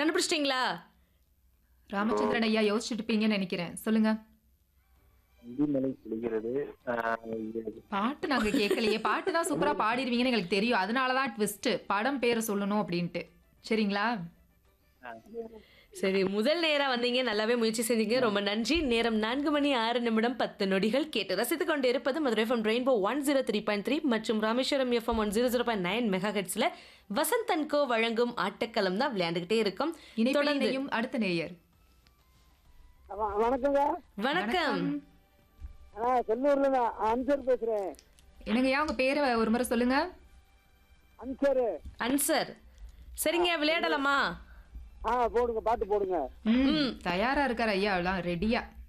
கண்டுபிடிச்சிட்டீங்களா ராமச்சந்திரன் ஐயா யோசிச்சுட்டு இருப்பீங்கன்னு நினைக்கிறேன் சொல்லுங்க அந்திமலை பொழிகிறது ஆஹ் இது பாட்டு நாங்க கேட்கலையே பாட்டு தான் சூப்பரா பாடிடுவீங்கன்னு எங்களுக்கு தெரியும் அதனாலதான் ட்விஸ்ட் படம் பேரை சொல்லணும் அப்படின்ட்டு சரிங்களா சரி முதல் நேரா வந்தீங்க நல்லாவே முயற்சி செஞ்சீங்க ரொம்ப நன்றி நேரம் நான்கு மணி ஆறு நிமிடம் பத்து நொடிகள் கேட்டு ரசித்துக் கொண்டு இருப்பது Madurai FM Rainbow one zero three point three மற்றும் Rameswaram FM one zero zero point nine mega ஹெட்ஸ்ல வசந்த் அண்ட் கோ வழங்கும் ஆட்டக்களம் தான் விளையாண்டுகிட்டே இருக்கும் தொடர்ந்து இணைப்பிலையும் அடுத்த நேயர் வ- வணக்கங்க வணக்கம் ஆ செல்லூர்ல நான் அன்சர் பேசுறேன் என்னங்கய்யா உங்க பேரை ஒரு முறை சொல்லுங்க அன்சர் அன்சர் சரிங்க விளையாடலாமா ஆ போடுங்க பாட்டு போடுங்க ம், தயாரா இருக்கார் ஐயா எல்லாம் ரெடியா